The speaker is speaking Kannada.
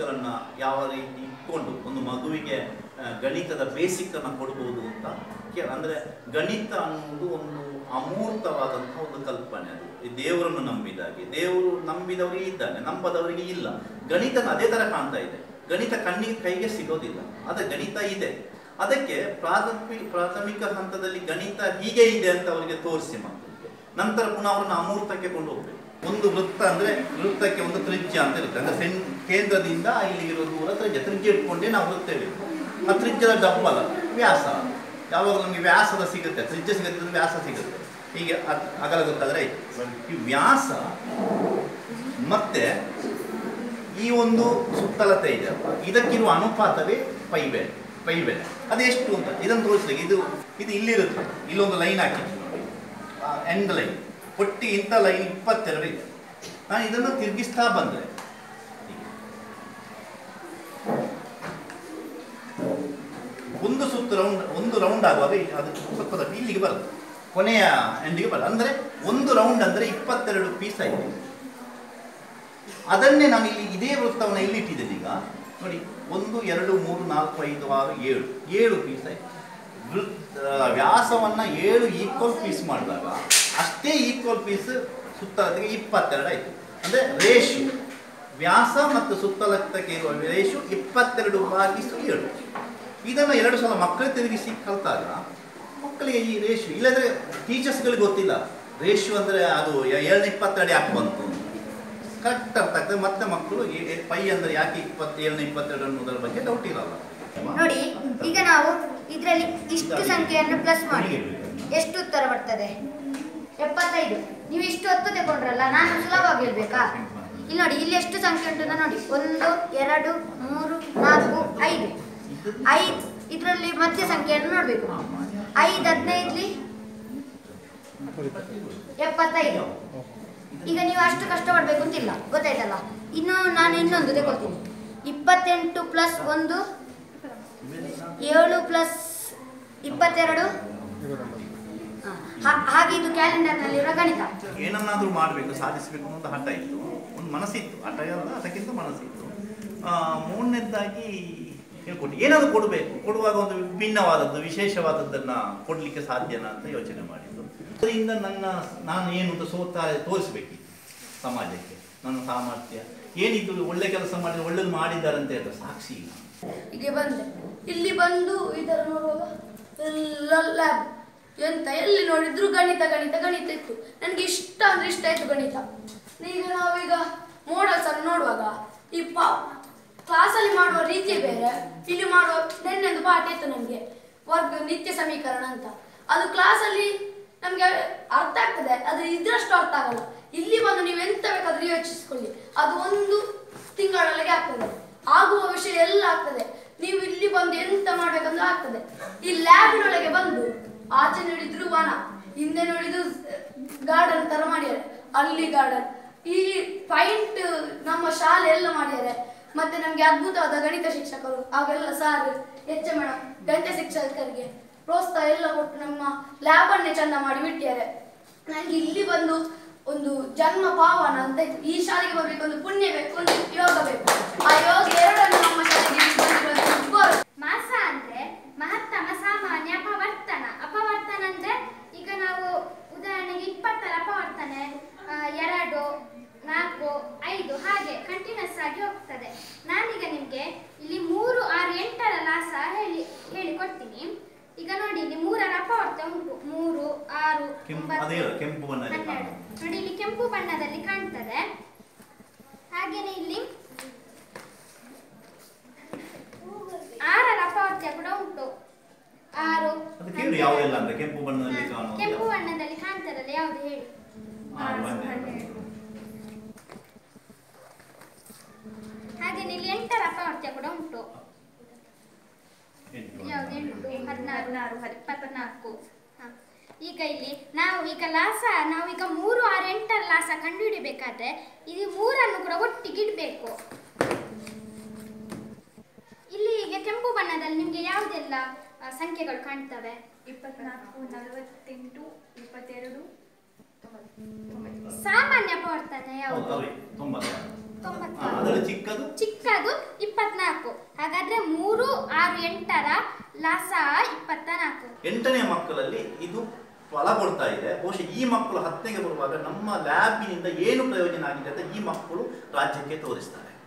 ಬೇಸಿಕ್ಗಳನ್ನ ಯಾವ ರೀತಿ ಇಟ್ಕೊಂಡು ಒಂದು ಮಗುವಿಗೆ ಆ, ಗಣಿತದ ಬೇಸಿಕ್ ಅನ್ನ ಕೊಡ್ಬೋದು ಅಂತ ಕೇ- ಅಂದ್ರೆ ಗಣಿತ ಅನ್ನುವುದು ಒಂದು ಅಮೂರ್ತವಾದಂತಹ ಒಂದು ಕಲ್ಪನೆ ಅದು ಈ ದೇವರನ್ನು ನಂಬಿದಾಗೆ ದೇವರು ನಂಬಿದವರಿಗೆ ಇದ್ದಾನೆ ನಂಬದವರಿಗೆ ಇಲ್ಲ ಗಣಿತನ ಅದೇ ತರ ಕಾಣ್ತಾ ಇದೆ ಗಣಿತ ಕಣ್ಣಿಗೆ ಕೈಗೆ ಸಿಗೋದಿಲ್ಲ ಆದ್ರೆ ಗಣಿತ ಇದೆ ಅದಕ್ಕೆ ಪ್ರಾಥಮಿಕ ಪ್ರಾಥಮಿಕ ಹಂತದಲ್ಲಿ ಗಣಿತ ಹೀಗೆ ಇದೆ ಅಂತ ಅವರಿಗೆ ತೋರಿಸಿ ಮಕ್ಕಳಿಗೆ ನಂತರ ಪುನಃ ಅವ್ರನ್ನ ಅಮೂರ್ತಕ್ಕೆ ಕೊಂಡು ಹೋಗ್ಬೇಕು ಒಂದು ವೃತ್ತ ಅಂದ್ರೆ ವೃತ್ತಕ್ಕೆ ಒಂದು ತ್ರಿಜ್ಯ ಅಂತ ಇರುತ್ತೆ ಅಂದ್ರೆ ಸೆನ್ ಕೇಂದ್ರದಿಂದ ಇಲ್ಲಿಗಿರೋ ದೂರ ತ್ರಿಜ್ಯ ತ್ರಿಜ್ಯ ಇಟ್ಕೊಂಡೇ ನಾವು ವೃತ್ತ ಎಳಿಬೇಕು ಆ ತ್ರಿಜ್ಯದ ಡಬ್ಬಲ ವ್ಯಾಸ ಯಾವಾಗ ನಮಗೆ ವ್ಯಾಸದ ಸಿಗುತ್ತೆ ತ್ರಿಜ್ಯ ಸಿಗುತ್ತೆ ಅಂದ್ರೆ ವ್ಯಾಸ ಸಿಗುತ್ತೆ ಹೀಗೆ ಅದ್- ಅಗಲ ಗೊತ್ತಾದ್ರೆ ಆಯ್ತು ಈ ವ್ಯಾಸ ಮತ್ತೆ ಈ ಒಂದು ಸುತ್ತಳತೆ ಇದೆ ಇದಕ್ಕಿರುವ ಅನುಪಾತವೇ ಪೈಬೆಲೆ ಪೈಬೆಲೆ ಅದೆಷ್ಟು ಅಂತ ಇದನ್ನು ತೋರಿಸ್ಲಿಕ್ಕೆ ಇದು ಇದು ಇಲ್ಲಿರುತ್ತೆ ಇಲ್ಲೊಂದು ಲೈನ್ ಹಾಕಿದ್ವಿ ನೋಡಿ ಎಂಡ್ ಲೈನ್ ಒಟ್ಟಿ ಇಂಥ ಲೈನ್ ಇಪ್ಪತ್ತೆರಡು ಇದೆ ನಾನು ಇದನ್ನು ತಿರುಗಿಸ್ತಾ ಬಂದರೆ ಒಂದು ಸುತ್ತು ರೌಂಡ್ ಒಂದು ರೌಂಡ್ ಆಗುವಾಗ ಈ- ಅದು ಸ್ವಲ್ಪ ದಪ್ಪ ಇಲ್ಲಿಗೆ ಬರುತ್ತೆ ಕೊನೆಯ ಎಂಡಿಗೆ ಬರಲ್ಲ ಅಂದರೆ ಒಂದು ರೌಂಡ್ ಅಂದರೆ ಇಪ್ಪತ್ತೆರಡು ಪೀಸ್ ಆಯಿತು ಅದನ್ನೇ ನಾನು ಇಲ್ಲಿ ಇದೇ ವೃತ್ತವನ್ನು ಎಲ್ಲಿ ಇಟ್ಟಿದ್ದೇನೆ ಈಗ ನೋಡಿ ಒಂದು ಎರಡು ಮೂರು ನಾಲ್ಕು ಐದು ಆರು ಏಳು ಏಳು ಪೀಸ್ ಆಯಿತು ವೃತ್ ಆ, ವ್ಯಾಸವನ್ನ ಏಳು ಈಕ್ವಲ್ ಪೀಸ್ ಮಾಡಿದಾಗ ಅಷ್ಟೇ ಈಕ್ವಲ್ ಪೀಸ್ ಸುತ್ತಳತೆಗೆ ಇಪ್ಪತ್ತೆರಡು ಆಯಿತು ಅಂದರೆ ರೇಷು ವ್ಯಾಸ ಮತ್ತು ಸುತ್ತಳತೆಗೆ ಇರುವ ರೇಷು ಇಪ್ಪತ್ತೆರಡು ಭಾಗಿಸು ಏಳು ಇದನ್ನು ಎರಡು ಸಲ ಮಕ್ಕಳು ತಿರುಗಿಸಿ ಕಲ್ತಾಗ ಮಕ್ಕಳಿಗೆ ಈ ರೇಷು ಇಲ್ಲದ್ರೆ ಟೀಚರ್ಸ್ಗಳಿಗೆ ಗೊತ್ತಿಲ್ಲ ರೇಷು ಅಂದರೆ ಅದು ಏಳನೇ ಇಪ್ಪತ್ತೆರಡು ಯಾಕೆ ಬಂತು ಅಂತ. ಕರೆಕ್ಟ್ ಅರ್ಥ ಆಗ್ತದೆ ಮತ್ತೆ ಮಕ್ಕಳು ಈ- ಈ ಪೈ ಅಂದರೆ ಯಾಕೆ ಇಪ್ಪತ್ತೇಳನೇ ಇಪ್ಪತ್ತೆರಡು ಅನ್ನೋದರ ಬಗ್ಗೆ ಡೌಟ್ ಇರಲ್ಲ ನೋಡಿ ಈಗ ನಾವು ಇದರಲ್ಲಿ ಇಷ್ಟು ಸಂಖ್ಯೆಯನ್ನು ಪ್ಲಸ್ ಮಾಡಿ ಎಷ್ಟು ಉತ್ತರ ಬರ್ತದೆ ಎಪ್ಪತ್ತೈದು ನೀವು ಇಷ್ಟು ಹೊತ್ತು ತಗೊಂಡ್ರಲ್ಲ ನಾನು ಸುಲಭವಾಗಿ ಹೇಳ್ಬೇಕಾ ಇಲ್ಲಿ ನೋಡಿ ಇಲ್ಲಿ ಎಷ್ಟು ಸಂಖ್ಯೆ ಉಂಟು ಅಂತ ನೋಡಿ ಒಂದು ಎರಡು ಮೂರು ನಾಲ್ಕು ಐದು ಐದು ಇದರಲ್ಲಿ ಮಧ್ಯ ಸಂಖ್ಯೆಯನ್ನು ನೋಡಬೇಕು ಐದು ಹದಿನೈದಲಿ ಎಪ್ಪತ್ತೈದು ಈಗ ನೀವು ಅಷ್ಟು ಕಷ್ಟ ಪಡ್ಬೇಕು ಅಂತಿಲ್ಲ ಗೊತ್ತಾಯ್ತಲ್ಲ ಇನ್ನು ನಾನು ಇನ್ನೊಂದು ತಗೊಳ್ತೀನಿ ಇಪ್ಪತ್ತೆಂಟು ಪ್ಲಸ್ ಒಂದು ಏಳು ಪ್ಲಸ್ ಇಪ್ಪತ್ತೆರಡು ಹಾ, ಹಾ- ಹಾಗೆ ಇದು ಕ್ಯಾಲೆಂಡರ್ನಲ್ಲಿರೋ ಗಣಿತ ಏನನ್ನಾದರೂ ಮಾಡಬೇಕು ಸಾಧಿಸಬೇಕು ಅನ್ನೋ ಒಂದು ಹಠ ಇತ್ತು ಒಂದು ಮನಸ್ಸಿತ್ತು ಹಠ ಅಲ್ಲ ಅದಕ್ಕಿಂತ ಮನಸ್ಸಿತ್ತು ಆ, ಮೂರನೇದಾಗಿ ಹೇಳ್ಕೊಟ್ಟು ಏನಾದರೂ ಕೊಡಬೇಕು ಕೊಡುವಾಗ ಒಂದು ವಿಭಿನ್ನವಾದದ್ದು ವಿಶೇಷವಾದದ್ದನ್ನು ಕೊಡಲಿಕ್ಕೆ ಸಾಧ್ಯನಾ ಅಂತ ಯೋಚನೆ ಮಾಡಿದ್ದು ಅದರಿಂದ ನನ್ನ ನಾನು ಏನು ಅಂತ ಸೋತ ತೋರಿಸ್ಬೇಕಿತ್ತು ಸಮಾಜಕ್ಕೆ ನನ್ನ ಸಾಮರ್ಥ್ಯ ಏನಿದ್ದು ಒಳ್ಳೆ ಕೆಲಸ ಮಾಡಿದ್ರೆ ಒಳ್ಳೇದು ಮಾಡಿದ್ದಾರೆ ಅಂತ ಹೇಳಿದ್ರೆ ಸಾಕ್ಷಿ ಇಲ್ಲ ಹೀಗೆ ಬಂದೆ ಇಲ್ಲಿ ಬಂದು ಈ ಥರ ನೋಡುವಾಗ ಎಲ್ಲ ಲ್ಯಾಬ್ ಎಂತ ಎಲ್ಲಿ ನೋಡಿದ್ರು ಗಣಿತ ಗಣಿತ ಗಣಿತ ಇತ್ತು ನನಗೆ ಇಷ್ಟ ಅಂದ್ರೆ ಇಷ್ಟ ಆಯ್ತು ಗಣಿತ ಈಗ ನಾವೀಗ ಮೋಡಲ್ಸ್ ಅನ್ನು ನೋಡುವಾಗ ಈ ಪಾ ಕ್ಲಾಸಲ್ಲಿ ಮಾಡುವ ರೀತಿಯೇ ಬೇರೆ ಇಲ್ಲಿ ಮಾಡುವ ನೆನ್ನೆಂದು ಪಾಠ ಇತ್ತು ನಮಗೆ ವರ್ಗ ನಿತ್ಯ ಸಮೀಕರಣ ಅಂತ ಅದು ಕ್ಲಾಸಲ್ಲಿ ನಮಗೆ ಅರ್ಥ ಆಗ್ತದೆ ಅದು ಇದ್ರಷ್ಟು ಅರ್ಥ ಆಗಲ್ಲ ಇಲ್ಲಿ ಬಂದು ನೀವು ಎಂತ ಬೇಕಾದ್ರೂ ಯೋಚಿಸಿಕೊಳ್ಳಿ ಅದು ಒಂದು ತಿಂಗಳೊಳಗೆ ಆಗ್ತದೆ ಆಗುವ ವಿಷಯ ಎಲ್ಲ ಆಗ್ತದೆ ನೀವು ಇಲ್ಲಿ ಬಂದು ಎಂತ ಮಾಡ್ಬೇಕಂದ್ರೆ ಆಗ್ತದೆ ಈ ಲ್ಯಾಬಿನೊಳಗೆ ಬಂದು ಆಚೆ ನೋಡಿದ್ರು ವನ ಹಿಂದೆ ನೋಡಿದ್ರು ಗಾರ್ಡನ್ ತರ ಮಾಡ್ಯಾರೆ ಅಲ್ಲಿ ಗಾರ್ಡನ್ ಈ ಪಾಯಿಂಟ್ ನಮ್ಮ ಶಾಲೆ ಎಲ್ಲ ಮಾಡ್ಯಾರೆ ಮತ್ತೆ ನಮ್ಗೆ ಅದ್ಭುತವಾದ ಗಣಿತ ಶಿಕ್ಷಕರು ಆಗೆಲ್ಲ ಸಾರ್ ಎಚ್ ಮೇಡಮ್ ಗಣಿತ ಶಿಕ್ಷಕರಿಗೆ ಪ್ರೋತ್ಸಾಹ ಎಲ್ಲ ಕೊಟ್ಟು ನಮ್ಮ ಲ್ಯಾಬ್ ಅನ್ನೇ ಚಂದ ಮಾಡಿ ಬಿಟ್ಟಿದ್ದಾರೆ ನನಗೆ ಇಲ್ಲಿ ಬಂದು ಒಂದು ಜನ್ಮ ಪಾವನ ಅಂತ ಇತ್ತು ಈ ಶಾಲೆಗೆ ಬರ್ಬೇಕು ಒಂದು ಪುಣ್ಯ ಬೇಕು ಒಂದು ಯೋಗ ಬೇಕು ಆ ಯೋಗ ಎರಡನ್ನು ನಮ್ಮ ಶಾಲೆಗೆ ಬಂದಿರೋದು ಗೌರವ. ಮಾಸ ಅಂದ್ರೆ ಮಹತ್ತಮ ಸಾಮಾನ್ಯ ಅಪವರ್ತನ ಅಪವರ್ತನ ಅಂದ್ರೆ ಈಗ ನಾವು ಉದಾಹರಣೆಗೆ ಇಪ್ಪತ್ತರ ಅಪವರ್ತನೆ ಆ, ಎರಡು ನಾಲ್ಕು ಐದು ಹಾಗೆ ಕಂಟಿನ್ಯೂಸ್ ಆಗಿ ಹೋಗ್ತದೆ ನಾನೀಗ ನಿಮ್ಗೆ ಇಲ್ಲಿ ಮೂರು ಆರು ಎಂಟರ ಲಾಸ ಹೇಳಿ ಹೇಳಿ ಕೊಡ್ತೀನಿ ಈಗ ನೋಡಿ ಇಲ್ಲಿ ಮೂರರ ಅಪವರ್ತ ಉಂಟು ಮೂರು ಆರು ಕೆಂಪು ಒಂಬತ್ತು, ಅದೇ ಹೇಳು, ಕೆಂಪು ಬಣ್ಣದಲ್ಲಿ ಹನ್ನೆರಡು ನೋಡಿ ಇಲ್ಲಿ ಕೆಂಪು ಬಣ್ಣದಲ್ಲಿ ಕಾಣ್ತದೆ ಹಾಗೇನೆ ಇಲ್ಲಿ ಆರರ ಅಪವರ್ತ್ಯ ಕೂಡ ಉಂಟು ಆರು ಅದು ಕೇಳಿ ಯಾವುದೆಲ್ಲ ಅಂತ ಕೆಂಪು ಬಣ್ಣದಲ್ಲಿ ಹಾ, ಕಾಣುವ ಕೆಂಪು ಬಣ್ಣದಲ್ಲಿ ಕಾಣ್ತದಲ್ಲ ಯಾವ್ದು ಹೇಳಿ ಆರು, ಹನ್ನೆರಡು. ಹಾಗೆ ಇಲ್ಲಿ ಎಂಟರ ಅಪವರ್ತ್ಯ ಕೂಡ ಉಂಟು ಎಂಟು. ಯಾವ್ದು ಎಂಟು ಹದಿನಾರು ಇಪ್ಪತ್ನಾಲ್ಕು ಹಾ. ಈಗ ಇಲ್ಲಿ ನಾವು ಈಗ ಲಾಸ ನಾವು ಈಗ ಮೂರು ಆರು ಎಂಟರ ಲಾಸ ಕಂಡುಹಿಡಿಬೇಕಾದ್ರೆ ಇದು ಮೂರನ್ನು ಕೂಡ ಒಟ್ಟಿಗೆ ಇಡಬೇಕು ಇಲ್ಲಿ ಈಗ ಕೆಂಪು ಬಣ್ಣದಲ್ಲಿ ನಿಮಗೆ ಯಾವುದೆಲ್ಲ ಆ, ಸಂಖ್ಯೆಗಳು ಕಾಣ್ತವೆ ಇಪ್ಪತ್ನಾಲ್ಕು ನಲವತ್ತೆಂಟು ಇಪ್ಪತ್ತೆರಡು ತೊಂಬತ್ತು ಸಾಮಾನ್ಯ ಅಪವರ್ತನೆ ಹೌದು ಯಾವುದು ಅವೇ ತೊಂಬತ್ತು ಹಾ, ತೊಂಬತ್ತಾರು ಅದರಲ್ಲಿ ಚಿಕ್ಕದು ಚಿಕ್ಕದು ಇಪ್ಪತ್ನಾಲ್ಕು ಹಾಗಾದ್ರೆ ಮೂರು ಆರು ಎಂಟರ ಲಸ ಇಪ್ಪತ್ತ ನಾಲ್ಕು ಎಂಟನೇ ಮಕ್ಕಳಲ್ಲಿ ಇದು ಫಲ ಕೊಡ್ತಾ ಇದೆ ಬಹುಶಃ ಈ ಮಕ್ಕಳು ಹತ್ತನೆಗೆ ಬರುವಾಗ ನಮ್ಮ ಲ್ಯಾಬಿನಿಂದ ಏನು ಪ್ರಯೋಜನ ಆಗಿದೆ ಅಂತ ಈ ಮಕ್ಕಳು ರಾಜ್ಯಕ್ಕೆ ತೋರಿಸ್ತಾರೆ